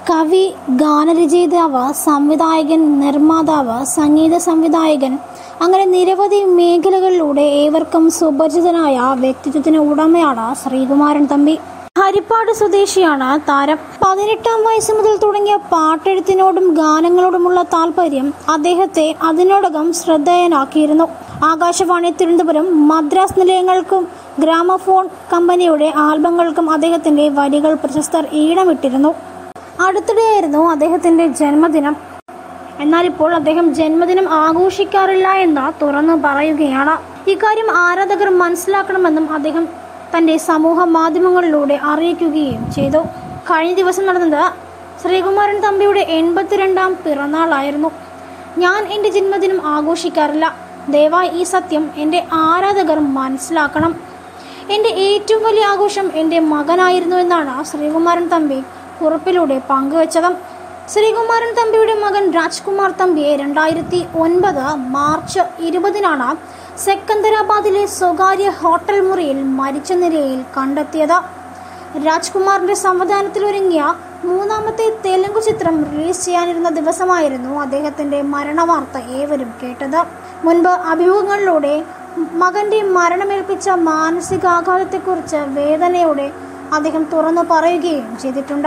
കവി ഗാനരചയിതാവ് സംവിധായകൻ നിർമ്മാതാവ് സംഗീത സംവിധായകൻ അങ്ങനെ നിരവധി മേഖലകളിലൂടെ ഏവർക്കും സുപരിചിതനായ വ്യക്തിത്വത്തിന് ഉടമയാണ് ശ്രീകുമാരൻ തമ്പി ഹരിപ്പാട് സ്വദേശിയാണ് താരം പതിനെട്ടാം വയസ്സ് മുതൽ തുടങ്ങിയ പാട്ടെഴുത്തിനോടും ഗാനങ്ങളോടുമുള്ള താല്പര്യം അദ്ദേഹത്തെ അതിനോടകം ശ്രദ്ധേയനാക്കിയിരുന്നു ആകാശവാണി തിരുവനന്തപുരം മദ്രാസ് നിലയങ്ങൾക്കും ഗ്രാമഫോൺ കമ്പനിയുടെ ആൽബങ്ങൾക്കും അദ്ദേഹത്തിന്റെ വരികൾ പ്രശസ്തർ ഈടമിട്ടിരുന്നു അടുത്തിടെയായിരുന്നു അദ്ദേഹത്തിന്റെ ജന്മദിനം എന്നാൽ ഇപ്പോൾ അദ്ദേഹം ജന്മദിനം ആഘോഷിക്കാറില്ല എന്ന് തുറന്നു പറയുകയാണ് ഇക്കാര്യം ആരാധകർ മനസ്സിലാക്കണമെന്നും അദ്ദേഹം തന്റെ സമൂഹ മാധ്യമങ്ങളിലൂടെ അറിയിക്കുകയും ചെയ്തു കഴിഞ്ഞ ദിവസം നടന്നത് ശ്രീകുമാരൻ തമ്പിയുടെ എൺപത്തിരണ്ടാം പിറന്നാളായിരുന്നു ഞാൻ എൻ്റെ ജന്മദിനം ആഘോഷിക്കാറില്ല ദയവായി ഈ സത്യം എൻ്റെ ആരാധകർ മനസ്സിലാക്കണം എൻ്റെ ഏറ്റവും വലിയ ആഘോഷം എൻ്റെ മകനായിരുന്നു എന്നാണ് ശ്രീകുമാരൻ തമ്പി കുറിപ്പിലൂടെ പങ്കുവച്ചത് ശ്രീകുമാരൻ തമ്പിയുടെ മകൻ രാജ്കുമാർ തമ്പിയെ രണ്ടായിരത്തി ഒൻപത് മാർച്ച് ഇരുപതിനാണ് സെക്കന്ദരാബാദിലെ സ്വകാര്യ ഹോട്ടൽ മുറിയിൽ മരിച്ച നിലയിൽ കണ്ടെത്തിയത് രാജ്കുമാറിന്റെ സംവിധാനത്തിൽ ഒരുങ്ങിയ മൂന്നാമത്തെ തെലുങ്ക് ചിത്രം റിലീസ് ചെയ്യാനിരുന്ന ദിവസമായിരുന്നു അദ്ദേഹത്തിന്റെ മരണവാർത്ത ഏവരും കേട്ടത് മുൻപ് അഭിമുഖങ്ങളിലൂടെ മകന്റെ മരണമേൽപ്പിച്ച മാനസികാഘാതത്തെക്കുറിച്ച് വേദനയോടെ അദ്ദേഹം തുറന്നു പറയുകയും ചെയ്തിട്ടുണ്ട്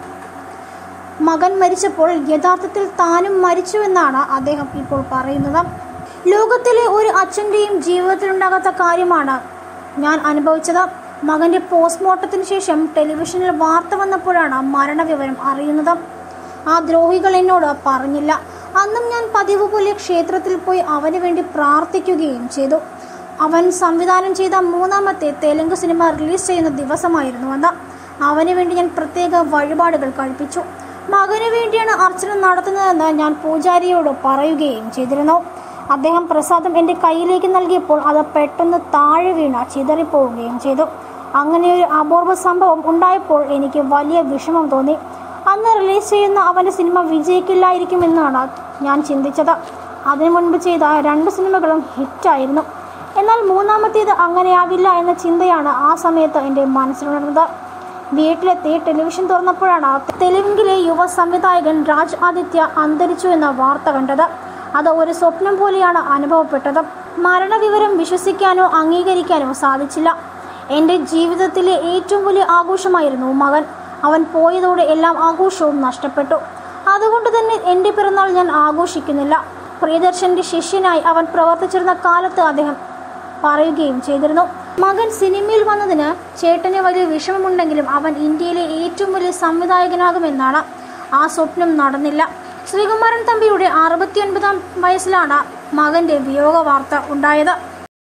മകൻ മരിച്ചപ്പോൾ യഥാർത്ഥത്തിൽ താനും മരിച്ചുവെന്നാണ് അദ്ദേഹം ഇപ്പോൾ പറയുന്നത് ലോകത്തിലെ ഒരു അച്ഛൻ്റെയും ജീവിതത്തിലുണ്ടാകാത്ത കാര്യമാണ് ഞാൻ അനുഭവിച്ചത് മകന്റെ പോസ്റ്റ്മോർട്ടത്തിന് ശേഷം ടെലിവിഷനിൽ വാർത്ത വന്നപ്പോഴാണ് മരണവിവരം അറിയുന്നത് ആ ദ്രോഹികൾ എന്നോട് പറഞ്ഞില്ല അന്നും ഞാൻ പതിവ് പോലെ ക്ഷേത്രത്തിൽ പോയി അവന് വേണ്ടി പ്രാർത്ഥിക്കുകയും ചെയ്തു അവൻ സംവിധാനം ചെയ്ത മൂന്നാമത്തെ തെലുങ്ക് സിനിമ റിലീസ് ചെയ്യുന്ന ദിവസമായിരുന്നു അന്ന് അവന് വേണ്ടി ഞാൻ പ്രത്യേക വഴിപാടുകൾ കഴിപ്പിച്ചു മകന് വേണ്ടിയാണ് അർച്ചന നടത്തുന്നതെന്ന് ഞാൻ പൂജാരിയോട് പറയുകയും ചെയ്തിരുന്നു അദ്ദേഹം പ്രസാദം എൻ്റെ കയ്യിലേക്ക് നൽകിയപ്പോൾ അത് പെട്ടെന്ന് താഴെ വീണ ചിതറിപ്പോവുകയും ചെയ്തു അങ്ങനെ ഒരു അപൂർവ സംഭവം ഉണ്ടായപ്പോൾ എനിക്ക് വലിയ വിഷമം തോന്നി അന്ന് റിലീസ് ചെയ്യുന്ന അവൻ്റെ സിനിമ വിജയിക്കില്ലായിരിക്കുമെന്നാണ് ഞാൻ ചിന്തിച്ചത് അതിനു മുൻപ് ചെയ്ത രണ്ട് സിനിമകളും ഹിറ്റായിരുന്നു എന്നാൽ മൂന്നാമത്തേത് അങ്ങനെയാവില്ല എന്ന ചിന്തയാണ് ആ സമയത്ത് എൻ്റെ മനസ്സിലുണർന്നത് വീട്ടിലെത്തി ടെലിവിഷൻ തുറന്നപ്പോഴാണ് തെലുങ്കിലെ യുവ സംവിധായകൻ രാജ് ആദിത്യ അന്തരിച്ചു എന്ന വാർത്ത കണ്ടത് അത് ഒരു സ്വപ്നം പോലെയാണ് അനുഭവപ്പെട്ടത് മരണവിവരം വിശ്വസിക്കാനോ അംഗീകരിക്കാനോ സാധിച്ചില്ല എൻ്റെ ജീവിതത്തിലെ ഏറ്റവും വലിയ ആഘോഷമായിരുന്നു മകൻ അവൻ പോയതോടെ എല്ലാം ആഘോഷവും നഷ്ടപ്പെട്ടു അതുകൊണ്ട് തന്നെ എൻ്റെ പിറന്നാൾ ഞാൻ ആഘോഷിക്കുന്നില്ല പ്രിയദർശന്റെ ശിഷ്യനായി അവൻ പ്രവർത്തിച്ചിരുന്ന കാലത്ത് അദ്ദേഹം പറയുകയും ചെയ്തിരുന്നു മകൻ സിനിമയിൽ വന്നതിന് ചേട്ടന് വലിയ വിഷമമുണ്ടെങ്കിലും അവൻ ഇന്ത്യയിലെ ഏറ്റവും വലിയ സംവിധായകനാകുമെന്നാണ് ആ സ്വപ്നം നടന്നില്ല ശ്രീകുമാരൻ തമ്പിയുടെ അറുപത്തിയൊൻപതാം വയസ്സിലാണ് മകന്റെ വിയോഗ വാർത്ത ഉണ്ടായത്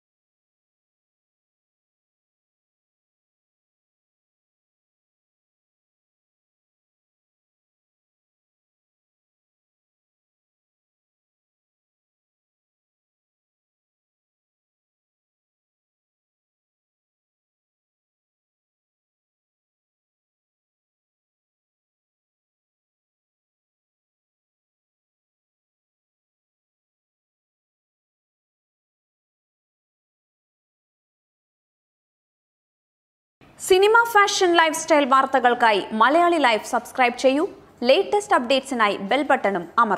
സിനിമ ഫാഷൻ ലൈഫ് സ്റ്റൈൽ വാർത്തകൾക്കായി മലയാളി ലൈഫ് സബ്സ്ക്രൈബ് ചെയ്യൂ ലേറ്റസ്റ്റ് അപ്ഡേറ്റ്സിനായി ബെൽ ബട്ടണും അമർ